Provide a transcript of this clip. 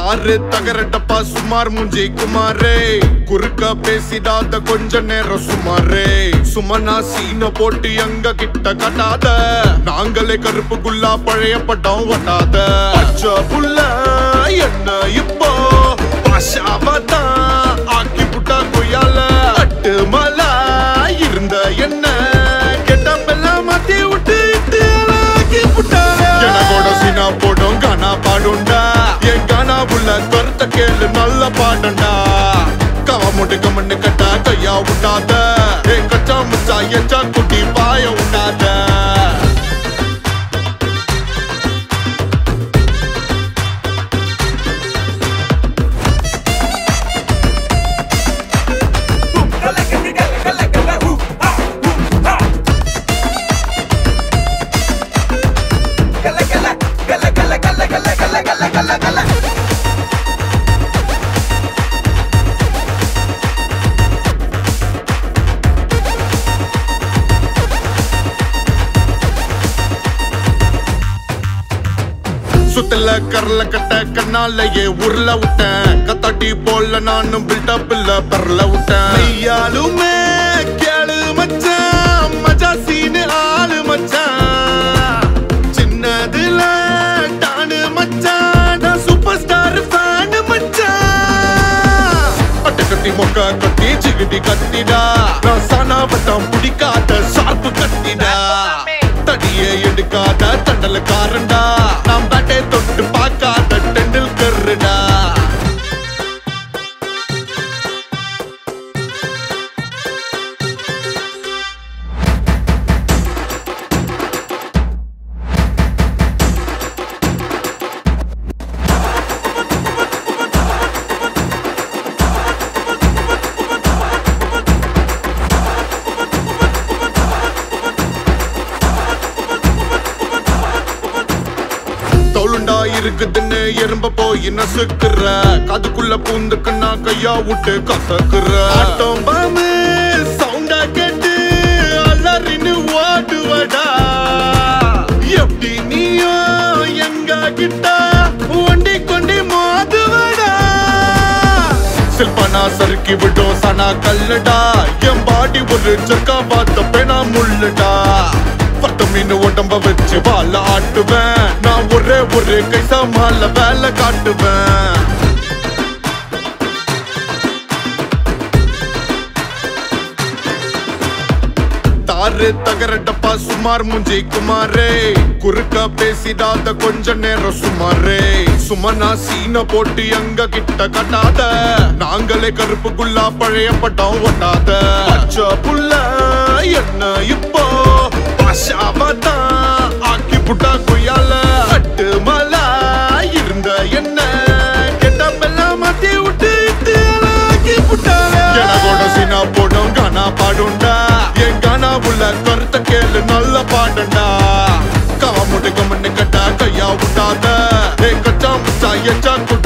தாரு தகரட்டப்பா சுமார் முஞ்சி குமாரே குறுக்க பேசிடாத கொஞ்ச நேரம் சுமாரே சுமனா சீன போட்டு எங்க கிட்ட கட்டாத நாங்களே கருப்புக்குள்ளா பழைய பட்டம் ஒட்டாத பச்சை புள்ள என்ன இப்போ பாஷாவதான் ஆக்கி புட்டா கொய்யால அட்டு மலா இருந்த என்ன கெட்டப்பெல்லாம் மாத்தி விட்டு இட்டு அழகி புட்டால எனக்கோட சீனா போடும் கானா பாடுண்டா என் கானா புள்ள கருத்த கேளு நல்ல பாடுண்டா கவ முட்டுக்க மண்ணு கட்டா கையா விட்டாத என் கச்சா முச்சா எச்சா குட்டி பாய விட்டாத சுத்தல கரல கட்ட கண்ணாலேயே உருள விட்டேன் கத்தாட்டி போல நானும் பில்டப் இல்ல பரல விட்டேன் ஐயாலுமே கேளு மச்சான் மஜா சீனு ஆளு மச்சான் சின்னதுல டானு மச்சான் நான் சூப்பர் ஸ்டார் ஃபேன் மச்சான் அட்டை கட்டி மொக்க கட்டி சிகிட்டி கத்திடா நான் சானா வட்டம் பிடிக்காத ஷார்ப்பு கத்திடா தடியே எடுக்காத தண்டல காரண்டா நாம் பேட்டை தொட்டு பார்க்காத டெண்டில் கருடா தோளுண்டா இருக்குதுன்னு எறும்ப போய் நசுக்குற காதுக்குள்ள பூந்துக்குன்னா கையா விட்டு கசக்குற ஆட்டம் பாமு சவுண்டா கேட்டு அலறின்னு ஓடுவடா எப்படி நீயோ எங்க கிட்ட வண்டி கொண்டி மோதுவடா சில்பனா சறுக்கி விடும் சனா கல்லுடா என் பாடி ஒரு சக்கா பார்த்த பேனா முள்ளுடா பத்து மீன் உடம்ப வச்சு வாழ ஆட்டுவேன் நான் ஒரே ஒரு கை சமால வேலை காட்டுவேன் தாரு தகரட்டப்பா சுமார் முஞ்சி குமாரே குறுக்க பேசிடாத கொஞ்ச நேரம் சுமாரே சுமனா சீன போட்டு எங்க கிட்ட கட்டாத நாங்களே கருப்புக்குள்ளா பழைய பட்டம் ஒட்டாத பச்சை புள்ள என்ன இப்போ பாஷாவதான் ஆக்கி புட்டா கொய்யால அட்டு மலா இருந்த என்ன கெட்டப்பெல்லாம் மாத்தி விட்டு இட்டு அழகி புட்டால எனக்கோட சீனா போடும் கானா பாடுண்டா என் கானா உள்ள கருத்த கேளு நல்ல பாடுண்டா கவ முட்டுக்க மண்ணு கட்டா கையா விட்டாத ஏ கச்சா முச்சா எச்சா